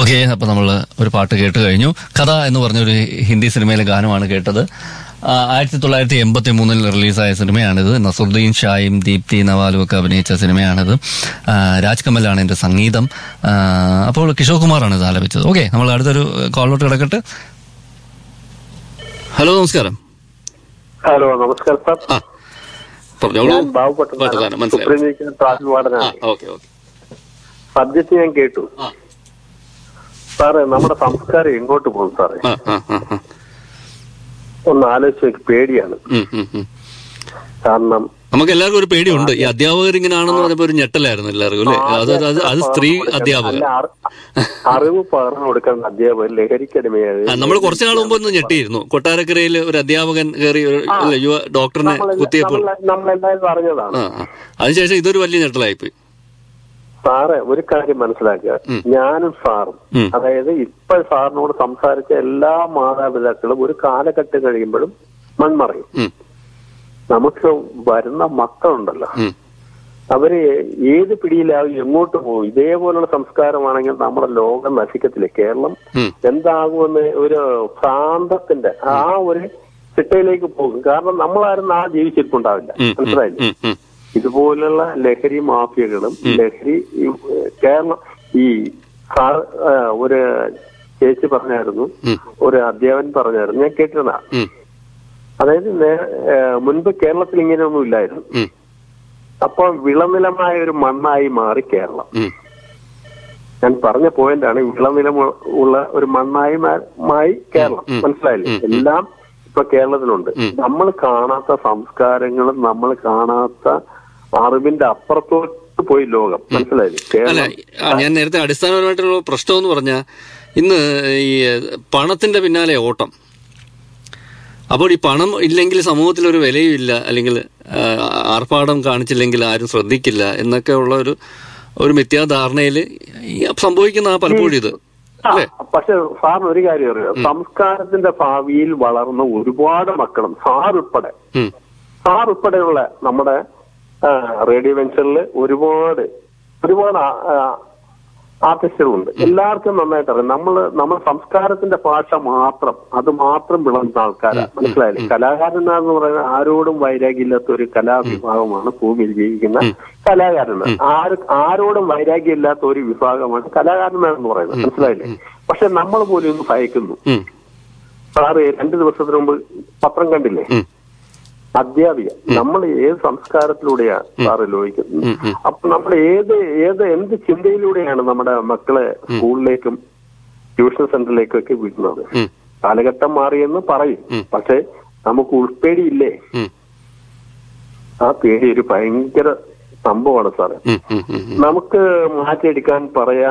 Okay അപ്പൊ നമ്മൾ ഒരു പാട്ട് കേട്ട് കഴിഞ്ഞു കഥ എന്ന് പറഞ്ഞൊരു ഹിന്ദി സിനിമയിലെ ഗാനമാണ് കേട്ടത് ആ, ആയിരത്തി തൊള്ളായിരത്തി എൺപത്തി മൂന്നിൽ റിലീസായ സിനിമയാണിത് നസറുദ്ദീൻ ഷായും ദീപ്തി നവാലും ഒക്കെ അഭിനയിച്ച സിനിമയാണിത് ആ, രാജ് കമലാണ് എന്റെ സംഗീതം ആ, അപ്പോൾ കിഷോർ കുമാറാണ് ഇത് ആലപിച്ചത് ഓക്കെ നമ്മൾ അടുത്തൊരു കോളിലോട്ട് കിടക്കട്ടെ ഹലോ നമസ്കാരം ഹലോ നമസ്കാരം സാർ ആ പറഞ്ഞോളൂ ഞാൻ ബാബുപട്ടൻ പട്ടത്താനം, മനസ്സിലായി സുപ്രീം ലീഗ് ട്രാഫിക് ആ വാർഡനാണ് ഓക്കെ ഓക്കെ സബ്ജക്ട് ഞാൻ കേട്ടു ആ സാറേ നമ്മുടെ സംസ്കാരം എങ്ങോട്ട് പോകും സാറേ ആ ആ ആ ആ. ഒന്ന് ആലോചിച്ച് നോക്കി പേടിയാണ് ഉം, ഉം, ഉം. കാരണം നമുക്ക് എല്ലാവർക്കും ഒരു പേടിയുണ്ട് ഈ അധ്യാപകർ ഇങ്ങനെയാണെന്ന് പറഞ്ഞപ്പോ ഒരു ഞെട്ടലായിരുന്നു എല്ലാവർക്കും അല്ലേ അത് അത് അത് അത് സ്ത്രീ അധ്യാപകർ അല്ല, അറി- അറിവ് പകർന്നു കൊടുക്കുന്ന അധ്യാപകർ ലഹരിക്കടിമയായി നമ്മൾ കുറച്ചു നാൾ മുമ്പ് ഒന്ന് ഞെട്ടിയിരുന്നു കൊട്ടാരക്കരയിൽ ഒരു അധ്യാപകൻ കയറി ഒരു അല്ല, യുവ ഡോക്ടറിനെ കുത്തിയപ്പോൾ നമ്മളെല്ലാവരും അറിഞ്ഞതാണ് ആ ആ. അതിനുശേഷം ഇതൊരു വലിയ ഞെട്ടലായിപ്പോയി സാറ് ഒരു കാര്യം മനസ്സിലാക്കുക ഞാനും സാറും ഉം. അതായത് ഇപ്പൊ സാറിനോട് സംസാരിച്ച എല്ലാ മാതാപിതാക്കളും ഒരു കാലഘട്ടം കഴിയുമ്പോഴും മൺമറയും ഉം, നമുക്ക് വരുന്ന മക്കളുണ്ടല്ലോ ഉം, അവര് ഏത് പിടിയിലാവും എങ്ങോട്ട് പോകും ഇതേപോലുള്ള സംസ്കാരമാണെങ്കിൽ നമ്മുടെ ലോകം നശിക്കത്തില്ല കേരളം ഉം. എന്താകുമെന്ന് ഒരു ഭ്രാന്തത്തിന്റെ ആ ഒരു ചിട്ടയിലേക്ക് പോകും കാരണം നമ്മളാരും ആ ജീവിച്ചിരിപ്പുണ്ടാവില്ല ഉം, ഉം, മനസ്സിലായില്ലേ ഉം, ഉം. ഇതുപോലുള്ള ലഹരി മാഫിയകളും ലഹരി ഈ, ഏഹ്, കേരളം ഈ സാ- ഏഹ്, ഒരു ചേച്ചി പറഞ്ഞായിരുന്നു ഉം. ഒരു അധ്യാപൻ പറഞ്ഞായിരുന്നു ഞാൻ കേട്ടിരുന്ന ഉം, അതായത് നേ- ഏഹ്, മുൻപ് കേരളത്തിൽ ഇങ്ങനെയൊന്നും ഇല്ലായിരുന്നു ഉം, അപ്പോൾ വിളനിലമായ ഒരു മണ്ണായി മാറി കേരളം ഉം. ഞാൻ പറഞ്ഞ പോയിന്റാണ് വിളനിലം ഉള്ള ഒരു മണ്ണായി മാ- മായി കേരളം ഉം. മനസ്സിലായില്ലേ എല്ലാം ഇപ്പൊ കേരളത്തിലുണ്ട് നമ്മൾ കാണാത്ത സംസ്കാരങ്ങളും നമ്മൾ കാണാത്ത അറിവിന്റെ അപ്പുറത്തോട്ട് പോയി ലോകം മനസ്സിലായില്ലേ അല്ല കേരളം ആ, ഞാൻ നേരത്തെ അടിസ്ഥാനപരമായിട്ടുള്ള പ്രശ്നം എന്ന് പറഞ്ഞാൽ ഇന്ന് ഈ പണത്തിന്റെ പിന്നാലെ ഓട്ടം അപ്പോൾ ഈ പണം ഇല്ലെങ്കിൽ സമൂഹത്തിൽ ഒരു വിലയും ഇല്ല അല്ലെങ്കിൽ ആ, ആർഭാടം കാണിച്ചില്ലെങ്കിൽ ആരും ശ്രദ്ധിക്കില്ല എന്നൊക്കെ ഉള്ള ഒരു ഒരു മിഥ്യാധാരണയിൽ സംഭവിക്കുന്ന ആ പലപ്പോഴും ഇത് അല്ലേ ആ, പക്ഷെ സാറിന് ഒരു കാര്യം അറിയാം സംസ്കാരത്തിന്റെ ഭാവിയിൽ വളർന്ന ഒരുപാട് മക്കളും സാർ ഉൾപ്പെടെ ഉം, സാർ ഉൾപ്പെടെയുള്ള നമ്മുടെ ആ, റേഡിയോ വെഞ്ചറിൽ ഒരുപാട് ഒരുപാട് ആ- ആ, ആർട്ടിസ്റ്റുകളുണ്ട് എല്ലാവർക്കും നന്നായിട്ട് അറിയാം നമ്മള് നമ്മൾ സംസ്കാരത്തിന്റെ ഭാഷ മാത്രം അത് മാത്രം വിളമ്പുന്ന ആൾക്കാരാണ് മനസ്സിലായില്ലേ കലാകാരനാന്ന് പറയുന്നത് ആരോടും വൈരാഗ്യമില്ലാത്ത ഒരു കലാവിഭാഗമാണ് ഭൂമിയിൽ ജീവിക്കുന്ന കലാകാരന് ആര് ആരോടും വൈരാഗ്യമില്ലാത്ത ഒരു വിഭാഗമാണ് കലാകാരനെന്ന് പറയുന്നത് മനസ്സിലായില്ലേ പക്ഷെ നമ്മൾ പോലും ഒന്ന് ഭയക്കുന്നു ഉം, സാറ് രണ്ടു ദിവസത്തിന് മുമ്പ് പത്രം കണ്ടില്ലേ ഉം, അധ്യാപിക നമ്മൾ ഏത് സംസ്കാരത്തിലൂടെയാണ് സാറ് ലോഹിക്കുന്നത് ഉം, ഉം. അപ്പൊ നമ്മൾ ഏത് ഏത് എന്ത് ചിന്തയിലൂടെയാണ് നമ്മുടെ മക്കളെ സ്കൂളിലേക്കും ട്യൂഷൻ സെന്ററിലേക്കും ഒക്കെ വിടുന്നത് ഉം, കാലഘട്ടം മാറിയെന്ന് പറയും ഉം. പക്ഷെ നമുക്ക് ഉൾപ്പേടിയില്ലേ ഉം, ആ പേടി ഒരു ഭയങ്കര സംഭവമാണ് സാറ് ഉം, ഉം, ഉം. നമുക്ക് മാറ്റിയെടുക്കാൻ പറയാൻ